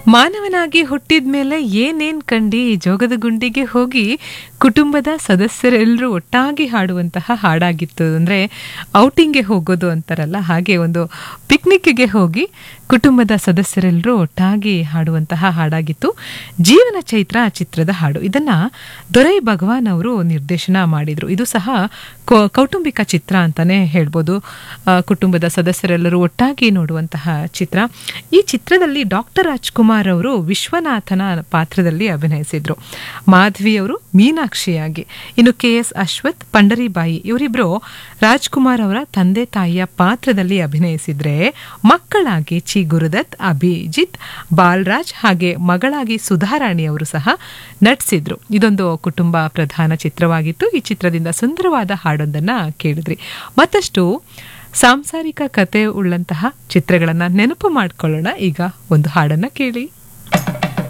ಮಾನವನಾಗಿ ಹುಟ್ಟಿದ ಮೇಲೆ ಏನೇನ್ ಕಂಡಿ ಜೋಗದ ಗುಂಡಿಗೆ ಹೋಗಿ ಕುಟುಂಬದ ಸದಸ್ಯರೆಲ್ಲರೂ ಒಟ್ಟಾಗಿ ಹಾಡುವಂತಹ ಹಾಡಾಗಿತ್ತು ಅಂದ್ರೆ ಔಟಿಂಗ್ಗೆ ಹೋಗೋದು ಅಂತಾರಲ್ಲ ಹಾಗೆ ಒಂದು ಪಿಕ್ನಿಕ್ಗೆ ಹೋಗಿ ಕುಟುಂಬದ ಸದಸ್ಯರೆಲ್ಲರೂ ಒಟ್ಟಾಗಿ ಹಾಡುವಂತಹ ಹಾಡಾಗಿತ್ತು ಜೀವನ ಚೈತ್ರ ಚಿತ್ರದ ಹಾಡು ಇದನ್ನ ದೊರೈ ಭಗವಾನ್ ಅವರು ನಿರ್ದೇಶನ ಮಾಡಿದ್ರು ಇದು ಸಹ ಕೌ- ಕೌಟುಂಬಿಕ ಚಿತ್ರ ಅಂತಾನೆ ಹೇಳ್ಬೋದು ಆ, ಕುಟುಂಬದ ಸದಸ್ಯರೆಲ್ಲರೂ ಒಟ್ಟಾಗಿ ನೋಡುವಂತಹ ಚಿತ್ರ ಈ ಚಿತ್ರದಲ್ಲಿ ಡಾಕ್ಟರ್ ರಾಜ್ಕುಮಾರ್ ಅವರು ವಿಶ್ವನಾಥನ ಪಾತ್ರದಲ್ಲಿ ಅಭಿನಯಿಸಿದ್ರು ಮಾಧವಿ ಅವರು ಮೀನಾಕ್ಷಿಯಾಗಿ ಇನ್ನು ಕೆ ಎಸ್ ಅಶ್ವಥ್ ಪಂಡರಿಬಾಯಿ ಇವರಿಬ್ರು ರಾಜ್ಕುಮಾರ್ ಅವರ ತಂದೆ ತಾಯಿಯ ಪಾತ್ರದಲ್ಲಿ ಅಭಿನಯಿಸಿದ್ರೆ ಮಕ್ಕಳಾಗಿ ಚಿ ಗುರುದತ್ ಅಭಿಜಿತ್ ಬಾಲ್ರಾಜ್ ಹಾಗೆ ಮಗಳಾಗಿ ಸುಧಾರಾಣಿ ಅವರು ಸಹ ನಟಿಸಿದ್ರು ಇದೊಂದು ಕುಟುಂಬ ಪ್ರಧಾನ ಚಿತ್ರವಾಗಿತ್ತು ಈ ಚಿತ್ರದಿಂದ ಸುಂದರವಾದ ಹಾಡೊಂದನ್ನ ಕೇಳಿದ್ರಿ ಮತ್ತಷ್ಟು ಸಾಂಸಾರಿಕ ಕತೆ ಉಳ್ಳಂತಹ ಚಿತ್ರಗಳನ್ನ ನೆನಪು ಮಾಡ್ಕೊಳ್ಳೋಣ ಈಗ ಒಂದು ಹಾಡನ್ನ ಕೇಳಿ